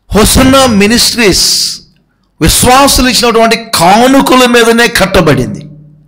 Hosanna ministries విశ్వాసులు ఇచ్చినటువంటి కానుకల మీదనే కట్టబడింది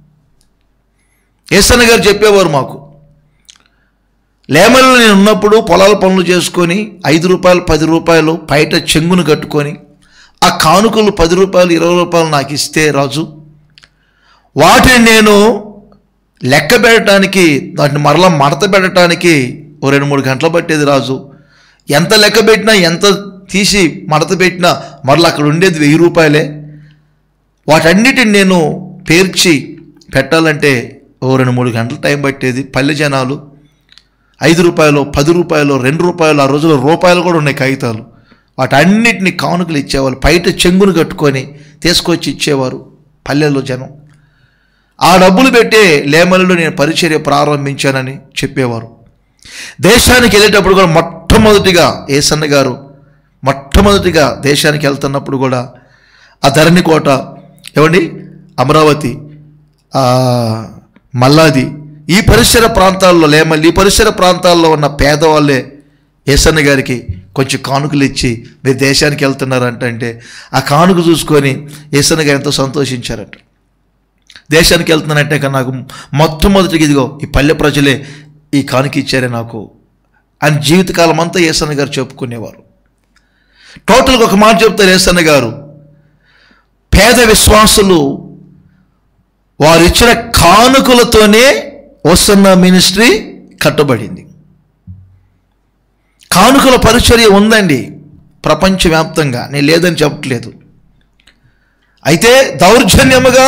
ఏసన్న గారు చెప్పేవారు మాకు లేమల్లో నేను ఉన్నప్పుడు పొలాల పనులు చేసుకొని ఐదు రూపాయలు పది రూపాయలు బయట చెంగును కట్టుకొని ఆ కానుకలు పది రూపాయలు ఇరవై రూపాయలు నాకు ఇస్తే రాజు వాటిని నేను లెక్క పెట్టడానికి వాటిని మరలా మడత పెట్టడానికి ఓ రెండు మూడు గంటలు పట్టేది రాజు ఎంత లెక్క పెట్టినా ఎంత తీసి మడత పెట్టినా మరలా అక్కడ ఉండేది వెయ్యి రూపాయలే వాటన్నిటిని నేను పేర్చి పెట్టాలంటే ఓ రెండు మూడు గంటలు టైం పట్టేది పల్లె జనాలు ఐదు రూపాయలు పది రూపాయలు రెండు రూపాయలు ఆ రోజుల్లో రూపాయలు కూడా ఉన్నాయి కాగితాలు వాటన్నిటిని కానుకలు ఇచ్చేవాళ్ళు బయట చెంగును కట్టుకొని తీసుకొచ్చి ఇచ్చేవారు పల్లెల్లో జనం ఆ డబ్బులు పెట్టే లేమలలో నేను పరిచర్య ప్రారంభించానని చెప్పేవారు దేశానికి వెళ్ళేటప్పుడు కూడా మొట్టమొదటిగా ఏసన్న గారు మొట్టమొదటిగా దేశానికి వెళ్తున్నప్పుడు కూడా ఆ ధరణి కోట ఏమండి అమరావతి ఆ, మల్లాది ఈ పరిసర ప్రాంతాల్లో లేమల్లి ఈ పరిసర ప్రాంతాల్లో ఉన్న పేదవాళ్ళే ఏసన్న గారికి కొంచెం కానుకలు ఇచ్చి మీరు దేశానికి వెళ్తున్నారంట అంటే ఆ కానుక చూసుకొని ఏసన్న గారు ఎంతో సంతోషించారట దేశానికి వెళ్తున్నానంటే ఇక నాకు మొట్టమొదటిగా ఇదిగో ఈ పల్లె ప్రజలే ఈ కానుక ఇచ్చారే నాకు అని జీవితకాలం అంతా ఏసన్న గారు చెప్పుకునేవారు టోటల్గా ఒక మాట చెప్తారు ఏసన్న గారు పేద విశ్వాసులు వారు ఇచ్చిన కానుకలతోనే వస్తున్న మినిస్ట్రీ కట్టబడింది కానుకల పరిచర్య ఉందండి ప్రపంచవ్యాప్తంగా నేను లేదని చెప్పట్లేదు అయితే దౌర్జన్యముగా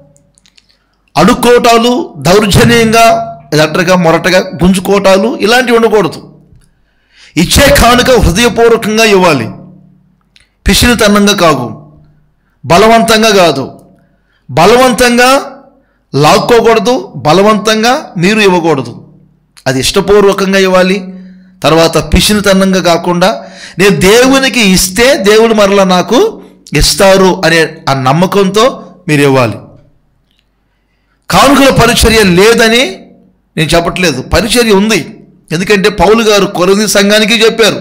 అడుక్కోటాలు దౌర్జన్యంగా ఎదటగా మొరటగా గుంజుకోటాలు ఇలాంటివి ఉండకూడదు ఇచ్చే కానుక హృదయపూర్వకంగా ఇవ్వాలి పిసినితనంగా కాదు బలవంతంగా కాదు బలవంతంగా లాక్కోకూడదు బలవంతంగా మీరు ఇవ్వకూడదు అది ఇష్టపూర్వకంగా ఇవ్వాలి తర్వాత పిసినితనంగా కాకుండా నేను దేవునికి ఇస్తే దేవుడు మరలా నాకు ఇస్తారు అనే ఆ నమ్మకంతో మీరు ఇవ్వాలి కానుకల పరిచర్య లేదని నేను చెప్పట్లేదు పరిచర్య ఉంది ఎందుకంటే పౌలు గారు కొరది సంఘానికి చెప్పారు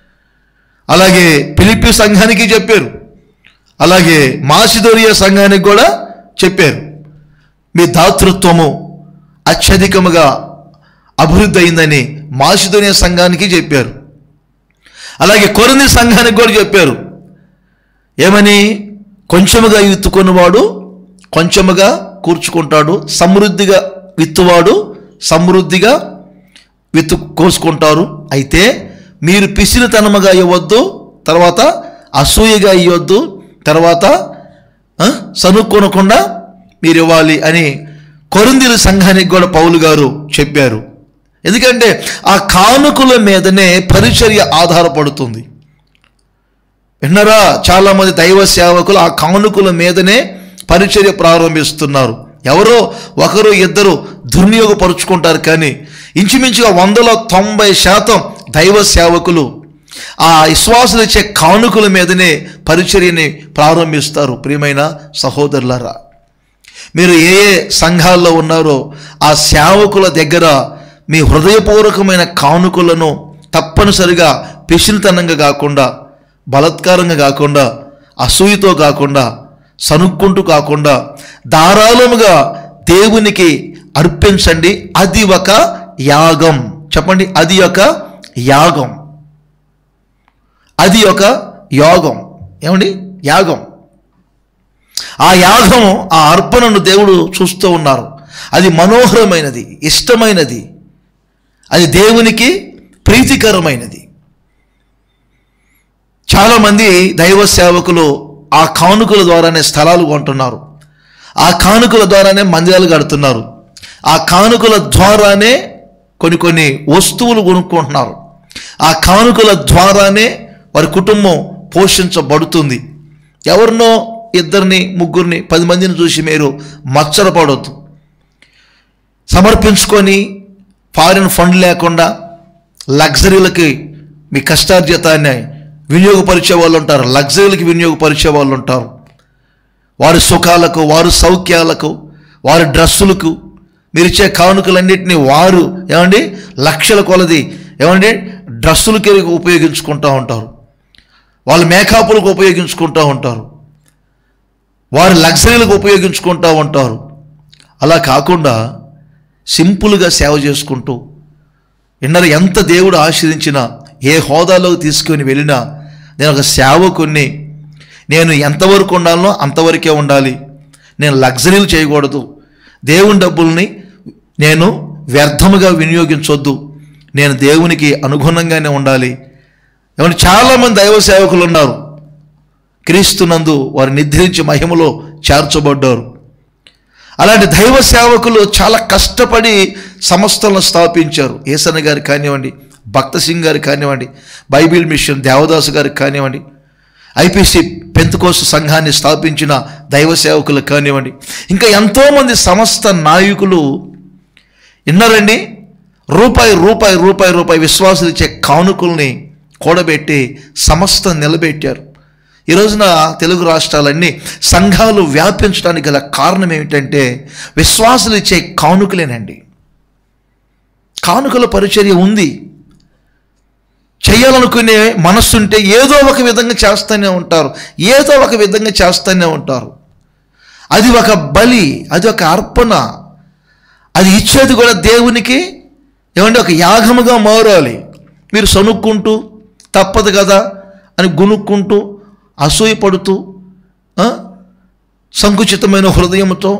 అలాగే పిలిపి సంఘానికి చెప్పారు అలాగే మాసిదోరియా సంఘానికి కూడా చెప్పారు మీ దాతృత్వము అత్యధికముగా అభివృద్ధి అయిందని మాసిదోనియా సంఘానికి చెప్పారు అలాగే కొరింది సంఘానికి కూడా చెప్పారు ఏమని కొంచెముగా విత్తుకున్నవాడు కొంచెముగా కూర్చుకుంటాడు సమృద్ధిగా విత్తువాడు సమృద్ధిగా విత్తు కోసుకుంటారు అయితే మీరు పిసిరితనముగా ఇవ్వద్దు తర్వాత అసూయగా ఇవ్వద్దు తర్వాత ఆ, సనుక్కొనకుండా మీరు ఇవ్వాలి అని కొరిందిల సంఘానికి కూడా పౌలు గారు చెప్పారు ఎందుకంటే ఆ కానుకల మీదనే పరిచర్య ఆధారపడుతుంది విన్నారా చాలామంది దైవ సేవకులు ఆ కానుకల మీదనే పరిచర్య ప్రారంభిస్తున్నారు ఎవరో ఒకరు ఇద్దరు దుర్వినియోగపరుచుకుంటారు కానీ ఇంచుమించుగా వందల తొంభై శాతం దైవ సేవకులు ఆ విశ్వాసులు ఇచ్చే కానుకల మీదనే పరిచర్యని ప్రారంభిస్తారు ప్రియమైన సహోదరులారా మీరు ఏ ఏ సంఘాల్లో ఉన్నారో ఆ సేవకుల దగ్గర మీ హృదయపూర్వకమైన కానుకలను తప్పనిసరిగా పిసినితనంగా కాకుండా బలత్కారంగా కాకుండా అసూయతో కాకుండా సనుక్కుంటూ కాకుండా ధారాళముగా దేవునికి అర్పించండి అది ఒక యాగం చెప్పండి అది ఒక యాగం అది ఒక యోగం ఏమండి యాగం ఆ యాగం ఆ అర్పణను దేవుడు చూస్తూ ఉన్నారు అది మనోహరమైనది ఇష్టమైనది అది దేవునికి ప్రీతికరమైనది చాలామంది దైవ సేవకులు ఆ కానుకల ద్వారానే స్థలాలు కొంటున్నారు ఆ కానుకల ద్వారానే మందిరాలు కడుతున్నారు ఆ కానుకల ద్వారానే కొన్ని కొన్ని వస్తువులు కొనుక్కుంటున్నారు ఆ కానుకల ద్వారానే వారి కుటుంబం పోషించబడుతుంది ఎవరినో ఇద్దరిని ముగ్గురిని పది మందిని చూసి మీరు మచ్చరపడవద్దు సమర్పించుకొని ఫారిన్ ఫండ్ లేకుండా లగ్జరీలకి మీ కష్టార్జితాన్ని వినియోగపరిచే వాళ్ళు ఉంటారు లగ్జరీలకి వినియోగపరిచే వాళ్ళు ఉంటారు వారి సుఖాలకు వారి సౌఖ్యాలకు వారి డ్రెస్సులకు మీరు ఇచ్చే కానుకలన్నింటినీ వారు ఏమండి లక్షల కొలది ఏమండి డ్రెస్సులకి ఉపయోగించుకుంటూ ఉంటారు వాళ్ళు మేకప్లకు ఉపయోగించుకుంటూ ఉంటారు వారి లగ్జరీలకు ఉపయోగించుకుంటూ ఉంటారు అలా కాకుండా సింపుల్గా సేవ చేసుకుంటూ విన్నారు ఎంత దేవుడు ఆశ్రయించినా ఏ హోదాలోకి తీసుకొని వెళ్ళినా నేను ఒక సేవకుని నేను ఎంతవరకు ఉండాలనో అంతవరకే ఉండాలి నేను లగ్జరీలు చేయకూడదు దేవుని డబ్బుల్ని నేను వ్యర్థముగా వినియోగించొద్దు నేను దేవునికి అనుగుణంగానే ఉండాలి ఏమంటే చాలామంది దైవ సేవకులు ఉన్నారు క్రీస్తునందు వారు నిద్రించి మహిమలో చేర్చబడ్డారు అలాంటి దైవ సేవకులు చాలా కష్టపడి సంస్థలను స్థాపించారు ఏసన్న గారు కానివ్వండి భక్త సింగ్ గారు కానివ్వండి బైబిల్ మిషన్ దేవదాసు గారికి కానివ్వండి ఐపీసీ పెంతుకోస సంఘాన్ని స్థాపించిన దైవ సేవకులు కానివ్వండి ఇంకా ఎంతోమంది సంస్థ నాయకులు విన్నారండి రూపాయి రూపాయి రూపాయి రూపాయి విశ్వాసులు ఇచ్చే కానుకల్ని కూడబెట్టి సంస్థ నిలబెట్టారు ఈ రోజున తెలుగు రాష్ట్రాలన్నీ సంఘాలు వ్యాపించడానికి గల కారణం ఏమిటంటే విశ్వాసులు ఇచ్చే కానుకలేనండి కానుకల పరిచర్య ఉంది చేయాలనుకునే మనస్సుంటే ఏదో ఒక విధంగా చేస్తూనే ఉంటారు ఏదో ఒక విధంగా చేస్తూనే ఉంటారు అది ఒక బలి అది ఒక అర్పణ అది ఇచ్చేది కూడా దేవునికి ఏమంటే ఒక యాగముగా మారాలి మీరు సనుక్కుంటూ తప్పదు కదా అని గునుక్కుంటూ అసూయపడుతూ ఆ, సంకుచితమైన హృదయంతో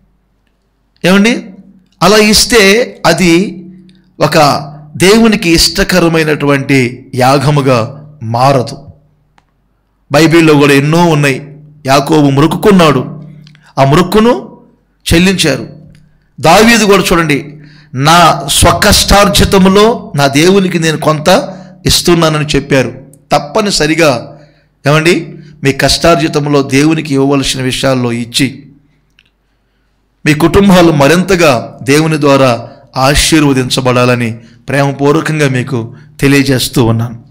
ఏమండి అలా ఇస్తే అది ఒక దేవునికి ఇష్టకరమైనటువంటి యాగముగా మారదు బైబిల్లో కూడా ఎన్నో ఉన్నాయి యాకోబు మురుక్కున్నాడు ఆ మురుక్కును చెల్లించారు దావీదు కూడా చూడండి నా స్వకష్టార్జితములో నా దేవునికి నేను కొంత ఇస్తున్నానని చెప్పారు తప్పనిసరిగా ఏమండి మీ కష్టార్జితంలో దేవునికి ఇవ్వవలసిన విషయాల్లో ఇచ్చి మీ కుటుంబాలు మరింతగా దేవుని ద్వారా ఆశీర్వదించబడాలని ప్రేమపూర్వకంగా మీకు తెలియజేస్తూ ఉన్నాను